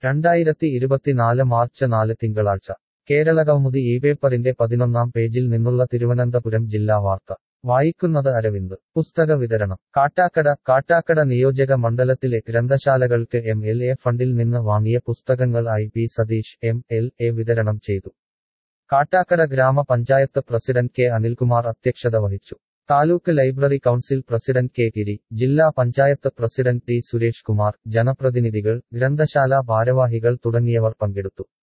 രണ്ടായിരത്തി ഇരുപത്തിനാല് മാർച്ച് നാല് തിങ്കളാഴ്ച കേരളകൗമുദി ഈ പേപ്പറിന്റെ പതിനൊന്നാം പേജിൽ നിന്നുള്ള തിരുവനന്തപുരം ജില്ലാ വാർത്ത വായിക്കുന്നത് അരവിന്ദ് പുസ്തക വിതരണം കാട്ടാക്കട കാട്ടാക്കട നിയോജക മണ്ഡലത്തിലെ ഗ്രന്ഥശാലകൾക്ക് എം എൽ എ ഫണ്ടിൽ നിന്ന് വാങ്ങിയ പുസ്തകങ്ങൾ I P Satish M L A വിതരണം ചെയ്തു കാട്ടാക്കട ഗ്രാമപഞ്ചായത്ത് പ്രസിഡന്റ് കെ അനിൽകുമാർ അധ്യക്ഷത വഹിച്ചു taluk library council president K Giri ജില്ലാ പഞ്ചായത്ത് പ്രസിഡന്റ് ടി സുരേഷ് കുമാർ ജനപ്രതിനിധികൾ ഗ്രന്ഥശാല ഭാരവാഹികൾ തുടങ്ങിയവർ പങ്കെടുത്തു